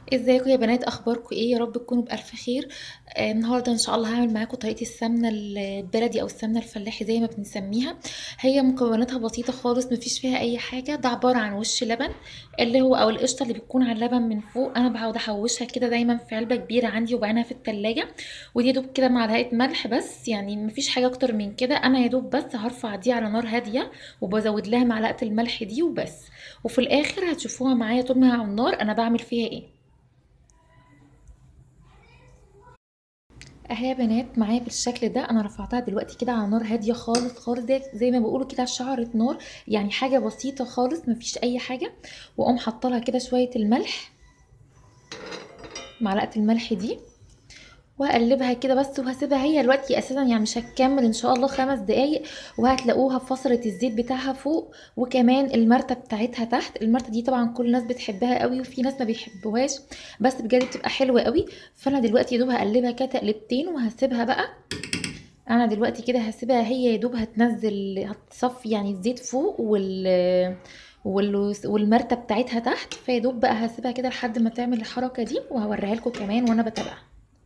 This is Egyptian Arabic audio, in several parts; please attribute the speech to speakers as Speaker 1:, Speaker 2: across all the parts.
Speaker 1: ازيكم يا بنات اخباركم ايه يا رب تكونوا بالف خير آه النهارده ان شاء الله هعمل معاكم طريقه السمنه البلدي او السمنه الفلاحي زي ما بنسميها هي مكوناتها بسيطه خالص مفيش فيها اي حاجه ده عباره عن وش لبن اللي هو او القشطه اللي بتكون على اللبن من فوق انا بقعد احوشها كده دايما في علبه كبيره عندي وبعينها في التلاجة ودي يا دوب كده معلقه ملح بس يعني مفيش حاجه اكتر من كده انا يا دوب بس هرفع دي على نار هاديه وبزود لها معلقه الملح دي وبس وفي الاخر هتشوفوها معايا طول ما هي على النار انا بعمل فيها ايه اهي يا بنات معايا بالشكل ده انا رفعتها دلوقتي كده على نار هاديه خالص خالص زي, زي ما بيقولوا كده شعره نار يعني حاجه بسيطه خالص مفيش اي حاجه واقوم حاطه لها كده شويه الملح معلقه الملح دي وهقلبها كده بس وهسيبها هي دلوقتي اساسا يعني مش هتكمل ان شاء الله خمس دقايق وهتلاقوها فصلت الزيت بتاعها فوق وكمان المرته بتاعتها تحت المرته دي طبعا كل الناس بتحبها قوي وفي ناس ما بيحبوهاش بس بجد بتبقى حلوه قوي فانا دلوقتي يا دوب هقلبها كده تقلبتين وهسيبها بقى انا دلوقتي كده هسيبها هي يا دوب هتنزل هتصفي يعني الزيت فوق وال والمرته بتاعتها تحت فيا دوب بقى هسيبها كده لحد ما تعمل الحركه دي وهوريها لكم كمان وانا بتابعها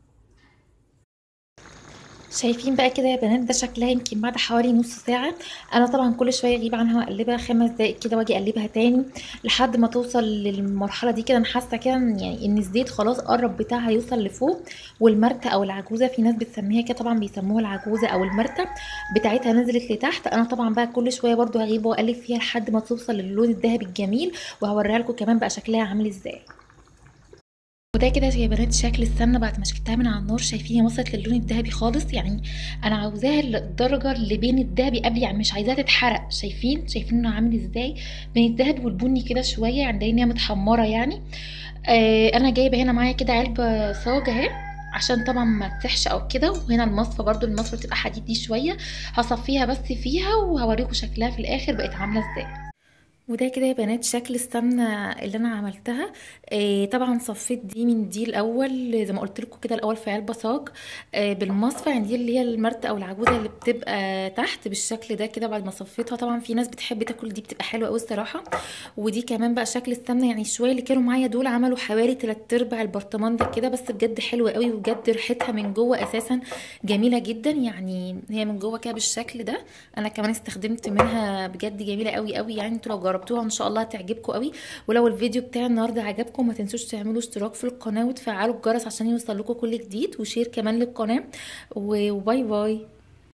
Speaker 1: شايفين بقى كده يا بنات ده شكلها يمكن بعد حوالي نص ساعة انا طبعا كل شوية اجيب عنها واقلبها خمس دقايق كده واجي اقلبها تاني لحد ما توصل للمرحلة دي كده انا حاسة كده يعني ان الزيت خلاص قرب بتاعها يوصل لفوق والمرتة او العجوزة في ناس بتسميها كده طبعا بيسموها العجوزة او المرتة بتاعتها نزلت لتحت انا طبعا بقى كل شوية برضو هجيب واقلب فيها لحد ما توصل للون الذهبي الجميل وهوريها لكم كمان بقى شكلها عامل ازاي وده كده يا بنات شكل السمنه بعد ما شلتها من على النار شايفين هي وصلت للون الذهبي خالص يعني انا عاوزاها للدرجه اللي بين الذهبي قبل يعني مش عايزاها تتحرق شايفين شايفين انه عامل ازاي بين الذهبي والبني كده شويه يعني ان هي متحمره يعني آه انا جايبه هنا معايا كده علبه صاج اهي عشان طبعا ما تسحش او كده وهنا المصفى برضو المصفى بتبقى حديد شويه هصفيها بس فيها وهوريكم شكلها في الاخر بقت عامله ازاي وده كده يا بنات شكل السمنه اللي انا عملتها آه طبعا صفيت دي من دي الاول زي ما قلت لكم كده الاول في علبه صاج آه بالمصفى يعني دي اللي هي المرته او العجوزه اللي بتبقى تحت بالشكل ده كده بعد ما صفيتها طبعا في ناس بتحب تاكل دي بتبقى حلوه قوي الصراحه ودي كمان بقى شكل السمنه يعني شويه اللي كانوا معايا دول عملوا حوالي 3 ارباع البرطمان ده كده بس بجد حلوه قوي وبجد ريحتها من جوه اساسا جميله جدا يعني هي من جوه كده بالشكل ده انا كمان استخدمت منها بجد جميله قوي قوي يعني انتوا لو جربتوها ان شاء الله هتعجبكم قوي ولو الفيديو بتاع النهارده عجبكم ما تنسوش تعملوا اشتراك في القناه وتفعلوا الجرس عشان يوصل لكم كل جديد وشير كمان للقناه وباي باي